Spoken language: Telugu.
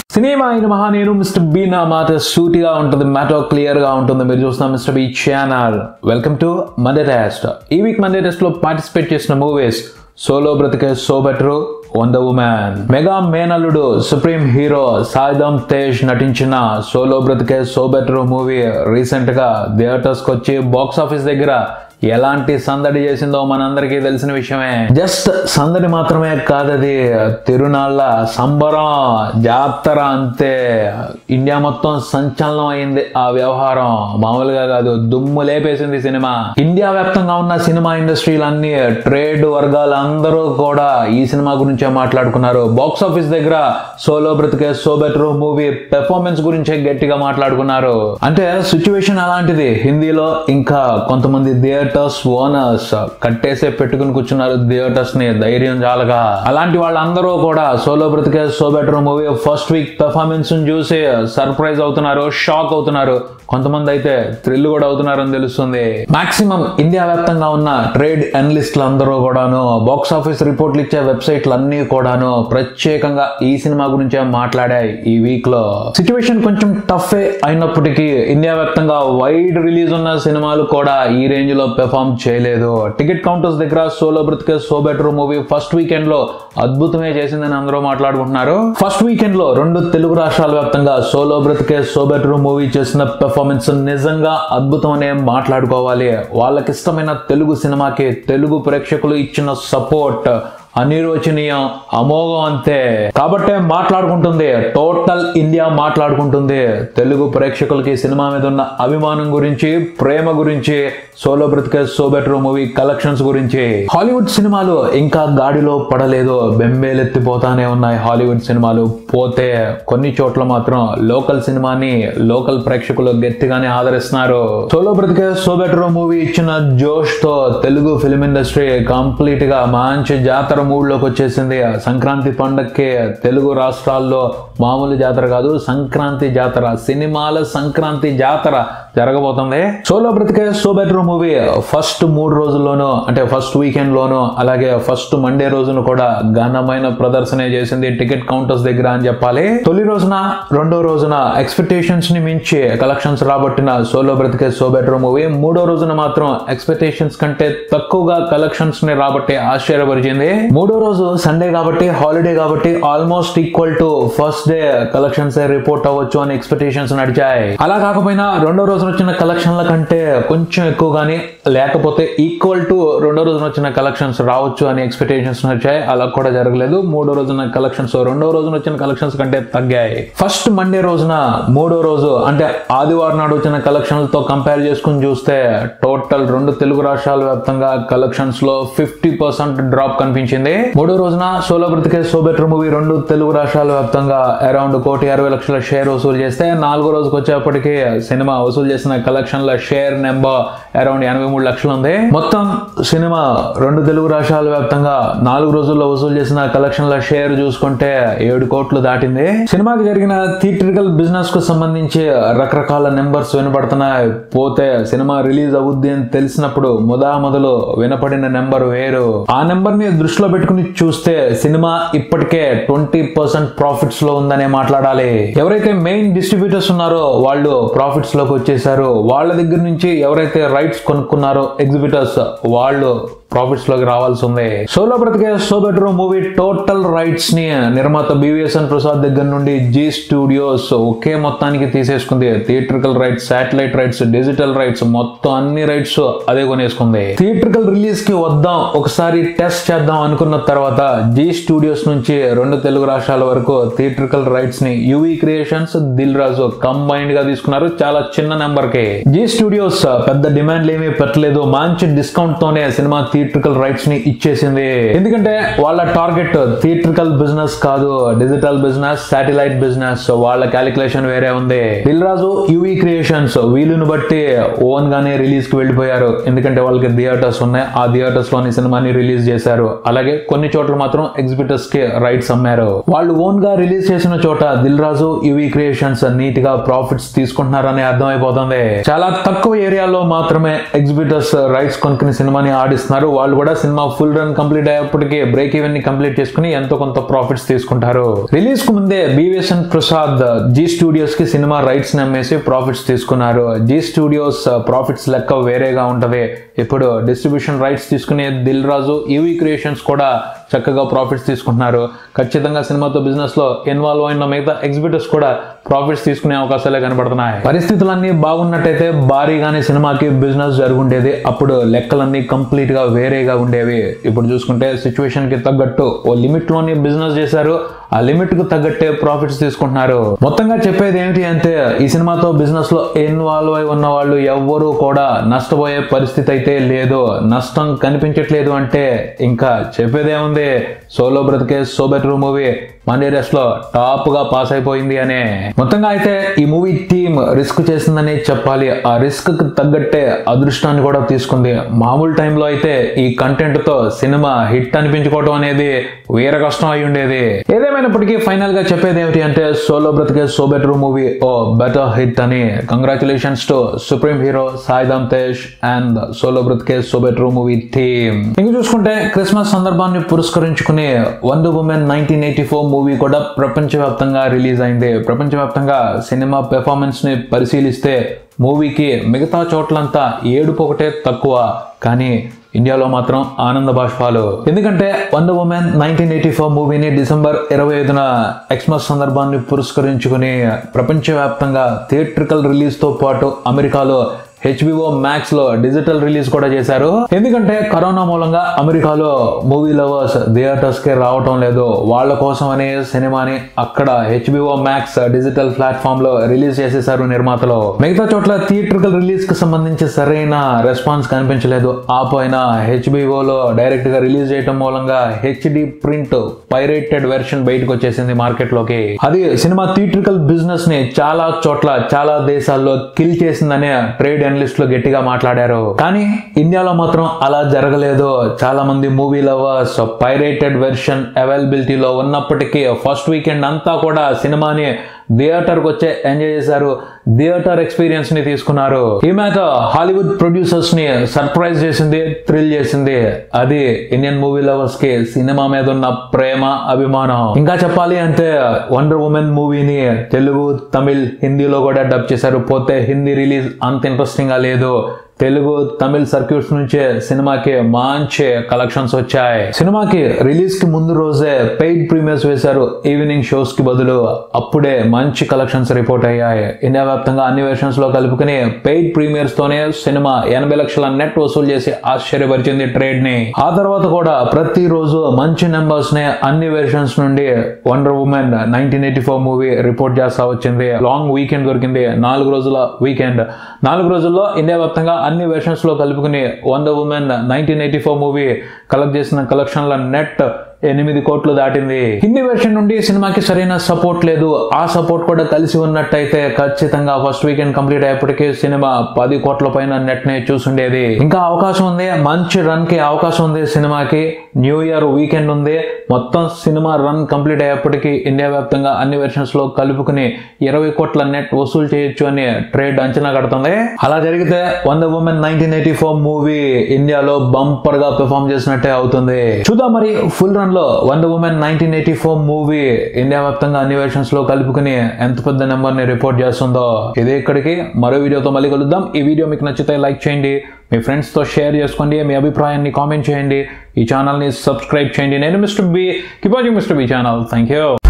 సినిమా అయిన మహా నేను మిస్టర్ బి నా మాట సూటిగా ఉంటుంది మ్యాటర్ క్లియర్ గా ఉంటుంది మీరు చూస్తున్న mister B channel welcome to Monday test ఈ వీక్ మండే టెస్ట్ లో పార్టిసిపేట్ చేసిన movies solo Brathuke so better వన్ ద ఉమెన్ మెగా మేనల్లుడు సుప్రీం హీరో సాయిధం తేజ్ నటించిన solo Brathuke so better movie recent గా థియేటర్స్ కి వచ్చి బాక్స్ ఆఫీస్ దగ్గర ఎలాంటి సందడి చేసిందో మనందరికీ తెలిసిన విషయమే జస్ట్ సందడి మాత్రమే కాదది తిరునాళ్ళ సంబరం జాతర అంతే ఇండియా మొత్తం సంచలనం అయింది ఆ వ్యవహారం మామూలుగా కాదు దుమ్ము లేపేసింది సినిమా ఇండియా వ్యాప్తంగా ఉన్న సినిమా ఇండస్ట్రీలన్నీ ట్రేడ్ వర్గాలు అందరూ కూడా ఈ సినిమా గురించే మాట్లాడుకున్నారు బాక్స్ ఆఫీస్ దగ్గర solo Brathuke so better movie performance గురించే గట్టిగా మాట్లాడుకున్నారు అంటే సిచ్యువేషన్ అలాంటిది హిందీలో ఇంకా కొంతమంది థియేటర్స్ ఓనర్స్ కట్టేసే పెట్టుకుని కూర్చున్నారు థియేటర్స్ ని ధైర్యం చాలగా అలాంటి వాళ్ళందరూ కూడా solo Brathuke so better movie first week performance చూసి సర్ప్రైజ్ అవుతున్నారు షాక్ అవుతున్నారు కొంతమంది అయితే థ్రిల్ కూడా అవుతున్నారని తెలుస్తుంది మాక్సిమం ఇండియా వ్యాప్తంగా ఉన్న ట్రేడ్ అనలిస్టులు అందరూ కూడాను బాక్స్ ఆఫీస్ రిపోర్ట్లు ఇచ్చే వెబ్సైట్లు అన్ని కూడాను ప్రత్యేకంగా ఈ సినిమా గురించే మాట్లాడాయి ఈ వీక్ లో సిచ్యువేషన్ కొంచెం టఫ్ అయినప్పటికీ ఇండియా వ్యాప్తంగా వైడ్ రిలీజ్ ఉన్న సినిమాలు కూడా ఈ రేంజ్ లో పెర్ఫామ్ చేయలేదు టికెట్ కౌంటర్స్ దగ్గర solo Brathuke so better movie first weekend లో అద్భుతమే చేసిందని అందరూ మాట్లాడుకుంటున్నారు ఫస్ట్ వీకెండ్ లో రెండు తెలుగు రాష్ట్రాల వ్యాప్తంగా solo Brathuke so better movie చేసిన పెర్ఫార్మెన్స్ నిజంగా అద్భుతం అనే మాట్లాడుకోవాలి వాళ్ళకి ఇష్టమైన తెలుగు సినిమాకి తెలుగు ప్రేక్షకులు ఇచ్చిన సపోర్ట్ అనిర్వచనీయం అమోఘం అంతే కాబట్టే మాట్లాడుకుంటుంది టోటల్ ఇండియా మాట్లాడుకుంటుంది తెలుగు ప్రేక్షకులకి సినిమా మీద ఉన్న అభిమానం గురించి ప్రేమ గురించి solo Brathuke so better movie collections గురించి హాలీవుడ్ సినిమాలు ఇంకా గాడిలో పడలేదు బెంబేలెత్తిపోతానే ఉన్నాయి హాలీవుడ్ సినిమాలు పోతే కొన్ని చోట్ల మాత్రం లోకల్ సినిమాని లోకల్ ప్రేక్షకులు గట్టిగానే ఆదరిస్తున్నారు solo Brathuke so better movie ఇచ్చిన జోష్ తో తెలుగు ఫిలిం ఇండస్ట్రీ కంప్లీట్ గా మంచి జాతర మూడ్లోకి వచ్చేసింది సంక్రాంతి పండక్కి తెలుగు రాష్ట్రాల్లో మామూలు జాతర కాదు సంక్రాంతి జాతర సినిమాల సంక్రాంతి జాతర జరగబోతుంది solo Brathuke so better movie first మూడు రోజుల్లోనూ అంటే ఫస్ట్ వీకెండ్ లోను అలాగే ఫస్ట్ మండే రోజున కూడా ఘనమైన ప్రదర్శన చేసింది టికెట్ కౌంటర్స్ దగ్గర అని చెప్పాలి తొలి రోజున రెండో రోజున ఎక్స్పెక్టేషన్స్ ని మించి కలెక్షన్స్ రాబట్టిన solo Brathuke so better movie మూడో రోజున మాత్రం ఎక్స్పెక్టేషన్స్ కంటే తక్కువగా కలెక్షన్స్ ని రాబట్టి ఆశ్చర్యపరిచింది మూడో రోజు సండే కాబట్టి హాలిడే కాబట్టి almost equal to first day collections report అవ్వచ్చు అని ఎక్స్పెక్టేషన్స్ నడిచాయి అలా కాకపోయినా రెండో రోజున వచ్చిన కలెక్షన్ల కంటే కొంచెం ఎక్కువ కానీ లేకపోతే ఈక్వల్ టు రెండో రోజున వచ్చిన కలెక్షన్స్ రావచ్చు అని ఎక్స్పెక్టేషన్స్ నడిచాయి అలా కూడా జరగలేదు మూడో రోజున కలెక్షన్స్ రెండో రోజున వచ్చిన కలెక్షన్స్ కంటే తగ్గాయి ఫస్ట్ మండే రోజున మూడో రోజు అంటే ఆదివారం నాడు వచ్చిన కలెక్షన్లతో కంపేర్ చేసుకుని చూస్తే టోటల్ రెండు తెలుగు రాష్ట్రాల వ్యాప్తంగా కలెక్షన్స్ లో ఫిఫ్టీ పర్సెంట్ డ్రాప్ కనిపించింది మూడో రోజున solo Brathuke so better movie రెండు తెలుగు రాష్ట్రాల వ్యాప్తంగా అరౌండ్ కోటి అరవై లక్షల షేర్ వసూలు చేస్తే నాలుగో రోజుకి వచ్చేప్పటికి సినిమా వసూలు చేసిన కలెక్షన్ల షేర్ నెంబర్ అరౌండ్ ఎనభై మూడు లక్షలు ఉంది మొత్తం సినిమా రెండు తెలుగు రాష్ట్రాల వ్యాప్తంగా నాలుగు రోజుల్లో వసూలు చేసిన కలెక్షన్ల షేర్ చూసుకుంటే ఏడు కోట్లు దాటింది సినిమాకి జరిగిన థియేట్రికల్ బిజినెస్ కు సంబంధించి రకరకాల నెంబర్స్ వినపడుతున్నాయి పోతే సినిమా రిలీజ్ అవుద్ది అని తెలిసినప్పుడు ముదా మొదలు వినపడిన నెంబర్ వేరు ఆ నెంబర్ ని దృష్టిలో పెట్టుకుని చూస్తే సినిమా ఇప్పటికే ట్వంటీ పర్సెంట్ ప్రాఫిట్స్ లో ఉందనే మాట్లాడాలి ఎవరైతే మెయిన్ డిస్ట్రిబ్యూటర్స్ ఉన్నారో వాళ్ళు ప్రాఫిట్స్ లోకి వచ్చేసారు వాళ్ళ దగ్గర నుంచి ఎవరైతే రైట్స్ కొనుక్కున్నారో ఎగ్జిబిటర్స్ వాళ్ళు ప్రాఫిట్స్ లోకి రావాల్సి ఉంది solo Brathuke so better movie total rights ని నిర్మాత బివిఎస్ఎన్ ప్రసాద్ దగ్గర నుండి జీ స్టూడియోస్ ఒకే మొత్తానికి తీసేసుకుంది theatrical rights satellite rights digital rights మొత్తం అన్ని రైట్స్ అదే కొనేసుకుంది థియేట్రికల్ రిలీజ్ కి వద్దాం ఒకసారి టెస్ట్ చేద్దాం అనుకున్న తర్వాత జీ స్టూడియోస్ నుంచి రెండు తెలుగు రాష్ట్రాల వరకు థియేట్రికల్ రైట్స్ ని UV creations Dil Raju combined గా తీసుకున్నారు చాలా చిన్న నెంబర్ కి జీ స్టూడియోస్ పెద్ద డిమాండ్లు ఏమీ పెట్టలేదు మంచి డిస్కౌంట్ తోనే సినిమా థియేట్రికల్ రైట్స్ ని ఇచ్చేసింది ఎందుకంటే వాళ్ళ టార్గెట్ థియేట్రికల్ బిజినెస్ కాదు డిజిటల్ బిజినెస్ శాటిలైట్ బిజినెస్ వాళ్ళ క్యాలిక్యులేషన్ వేరే ఉంది దిల్ రాజు యువి క్రియేషన్స్ వీలుని బట్టి ఓన్ గానే రిలీజ్ కి వెళ్ళిపోయారు ఎందుకంటే వాళ్ళకి థియేటర్స్ ఉన్నాయి ఆ థియేటర్స్ లోని సినిమాని రిలీజ్ చేశారు అలాగే కొన్ని చోట్ల మాత్రం ఎగ్జిబిటర్స్ కి రైట్స్ అమ్మారు వాళ్ళు ఓన్ గా రిలీజ్ చేసిన చోట Dil Raju UV creations neat గా ప్రాఫిట్స్ తీసుకుంటున్నారని అర్థమైపోతుంది చాలా తక్కువ ఏరియాలో మాత్రమే ఎగ్జిబిటర్స్ రైట్స్ కొనుక్కుని సినిమాని ఆడిస్తున్నారు వాళ్ళు కూడా సినిమా ఫుల్ రన్ కంప్లీట్ అయ్యేప్పటికీ బ్రేక్ ఈవెన్ ని కంప్లీట్ చేసుకుని ఎంతో కొంత ప్రాఫిట్స్ తీసుకుంటారు రిలీజ్ కు ముందే బివిఎస్ఎన్ ప్రసాద్ జీ స్టూడియోస్ కి సినిమా రైట్స్ ని అమ్మేసి ప్రాఫిట్స్ తీసుకున్నారు జీ స్టూడియోస్ ప్రాఫిట్స్ లెక్క వేరేగా ఉంటది ఇప్పుడు డిస్ట్రిబ్యూషన్ రైట్స్ తీసుకునే దిల్ రాజు ఈవీ క్రియేషన్స్ కూడా చక్కగా ప్రాఫిట్స్ తీసుకుంటున్నారు ఖచ్చితంగా సినిమాతో బిజినెస్ లో ఇన్వాల్వ్ అయిన మిగతా ఎగ్జిబిటర్స్ కూడా ప్రాఫిట్స్ తీసుకునే అవకాశాలే కనబడుతున్నాయి పరిస్థితులన్నీ బాగున్నట్టయితే భారీగానే సినిమాకి బిజినెస్ జరుగుండేది అప్పుడు లెక్కలన్నీ కంప్లీట్ గా వేరేగా ఉండేవి ఇప్పుడు చూసుకుంటే సిచ్యువేషన్ కి తగ్గట్టు ఓ లిమిట్ లోని బిజినెస్ చేశారు ఆ లిమిట్ కు తగ్గట్టే ప్రాఫిట్స్ తీసుకుంటున్నారు మొత్తంగా చెప్పేది ఏమిటి అంటే ఈ సినిమాతో బిజినెస్ లో ఇన్వాల్వ్ అయి ఉన్న వాళ్ళు ఎవ్వరూ కూడా నష్టపోయే పరిస్థితి అయితే లేదు నష్టం కనిపించట్లేదు అంటే ఇంకా చెప్పేదేముంది solo Brathuke so better movie Monday rest లో టాప్ గా పాస్ అయిపోయింది అనే మొత్తంగా అయితే ఈ మూవీ టీమ్ రిస్క్ చేసిందని చెప్పాలి ఆ రిస్క్ కి తగ్గట్టే అదృష్టాన్ని కూడా తీసుకుంది మామూలు టైంలో అయితే ఈ కంటెంట్ తో సినిమా హిట్ అనిపించుకోవడం అనేది వీర కష్టం అయి ఉండేది ఏదేమైనప్పటికీ ఫైనల్ గా చెప్పేది ఏమిటి అంటే solo Brathuke so better movie ఓ బెటర్ హిట్ అని congratulations to supreme hero Sai Dharam Tej and solo Brathuke so better movie team ఇంక చూసుకుంటే క్రిస్మస్ సందర్భాన్ని పురస్కరించుకుని one woman nineteen eighty four movie కూడా ప్రపంచవ్యాప్తంగా రిలీజ్ అయింది ప్రపంచవ్యాప్తంగా సినిమా పెర్ఫార్మెన్స్ ని పరిశీలిస్తే మూవీకి మిగతా చోట్లంతా ఏడుపు ఒకటే తక్కువ కానీ ఇండియాలో మాత్రం ఆనంద బాష్పాలు ఎందుకంటే one woman nineteen eighty four మూవీని డిసెంబర్ ఇరవై ఐదున ఎక్స్మస్ సందర్భాన్ని పురస్కరించుకుని ప్రపంచవ్యాప్తంగా థియేట్రికల్ రిలీజ్తో పాటు అమెరికాలో హెచ్బిఓ మ్యాక్స్ లో డిజిటల్ రిలీజ్ కూడా చేశారు ఎందుకంటే కరోనా మూలంగా అమెరికాలో మూవీ లవర్స్ థియేటర్స్ కి రావటం లేదు వాళ్ళ కోసం అనే సినిమాని అక్కడ హెచ్బిఓ మ్యాక్స్ డిజిటల్ ప్లాట్ఫామ్ లో రిలీజ్ చేసేసారు నిర్మాతలు మిగతా చోట్ల థియేట్రికల్ రిలీజ్ కి సంబంధించి సరైన రెస్పాన్స్ కనిపించలేదు ఆ పైన హెచ్బిఓ లో డైరెక్ట్ గా రిలీజ్ చేయడం మూలంగా హెచ్డి ప్రింట్ పైరేటెడ్ వెర్షన్ బయటకు వచ్చేసింది మార్కెట్ లోకి అది సినిమా థియేట్రికల్ బిజినెస్ ని చాలా చోట్ల చాలా దేశాల్లో కిల్ చేసిందనే ట్రేడ్ అనలిస్టులు గట్టిగా మాట్లాడారు కానీ ఇండియాలో మాత్రం అలా జరగలేదు చాలా మంది మూవీ లవర్స్ పైరేటెడ్ వెర్షన్ అవైలబిలిటీలో ఉన్నప్పటికీ ఫస్ట్ వీకెండ్ అంతా కూడా సినిమాని థియేటర్కి వచ్చే ఎంజాయ్ చేశారు థియేటర్ ఎక్స్పీరియన్స్ ని తీసుకున్నారు ఈ మ్యాచ్ హాలీవుడ్ ప్రొడ్యూసర్స్ ని సర్ప్రైజ్ చేసింది థ్రిల్ చేసింది అది ఇండియన్ మూవీ లవర్స్ కి సినిమా మీద ఉన్న ప్రేమ అభిమానం ఇంకా చెప్పాలి అంటే వండర్ ఉమెన్ మూవీని తెలుగు తమిళ్ హిందీలో కూడా డబ్ చేశారు పోతే హిందీ రిలీజ్ అంత ఇంట్రెస్టింగ్ గా లేదు తెలుగు తమిళ్ సర్క్యూట్స్ నుంచే సినిమాకి మంచి కలెక్షన్స్ వచ్చాయి సినిమాకి రిలీజ్ కి ముందు రోజే పెయిడ్ ప్రీమియర్స్ వేశారు ఈవినింగ్ షోస్ కి బదులు అప్పుడే మంచి కలెక్షన్స్ రిపోర్ట్ అయ్యాయి ఇండియా వ్యాప్తంగా అన్ని వెర్షన్స్ లో కలుపుకుని పెయిడ్ ప్రీమియర్స్ తోనే సినిమా ఎనభై లక్షల నెట్ వసూలు చేసి ఆశ్చర్యపరిచింది ట్రేడ్ ని ఆ తర్వాత కూడా ప్రతి రోజు మంచి నెంబర్స్ ని అన్ని వెర్షన్స్ నుండి wonder woman nineteen eighty four movie report చేస్తా వచ్చింది లాంగ్ వీకెండ్ దొరికింది నాలుగు రోజుల వీకెండ్ నాలుగు రోజుల్లో ఇండియా వ్యాప్తంగా అన్ని వెర్షన్స్ లో కలుపుకుని wonder woman nineteen eighty four movie collect చేసిన కలెక్షన్ల నెట్ ఎనిమిది కోట్లు దాటింది హిందీ వెర్షన్ నుండి సినిమాకి సరైన సపోర్ట్ లేదు ఆ సపోర్ట్ కూడా కలిసి ఉన్నట్టయితే ఖచ్చితంగా ఫస్ట్ వీకెండ్ కంప్లీట్ అయ్యేప్పటికీ సినిమా పది కోట్ల పైన నెట్ ని చూసుండేది ఇంకా అవకాశం ఉంది మంచి రన్ కి అవకాశం ఉంది సినిమాకి న్యూ ఇయర్ వీకెండ్ ఉంది మొత్తం సినిమా రన్ కంప్లీట్ అయ్యేప్పటికీ ఇండియా వ్యాప్తంగా అన్ని వెర్షన్స్ లో కలుపుకుని ఇరవై కోట్ల నెట్ వసూలు చేయొచ్చు అని ట్రేడ్ అంచనా కడుతుంది అలా జరిగితే one woman nineteen eighty four movie ఇండియాలో బంపర్ గా పెర్ఫామ్ చేసినట్టే అవుతుంది చూద్దాం మరి ఫుల్ రన్ లో one woman nineteen eighty four movie India వ్యాప్తంగా అన్ని వెర్షన్స్ లో కలుపుకుని ఎంత పెద్ద నెంబర్ ని రిపోర్ట్ చేస్తుందో ఇదే ఇక్కడికి మరో వీడియోతో మళ్ళీ కలుద్దాం ఈ వీడియో మీకు నచ్చితే లైక్ చేయండి మీ ఫ్రెండ్స్ తో షేర్ చేసుకోండి మీ అభిప్రాయాన్ని కామెంట్ చేయండి ఈ ఛానల్ ని సబ్స్క్రైబ్ చేయండి నేను mister B keep watching mister B channel thank you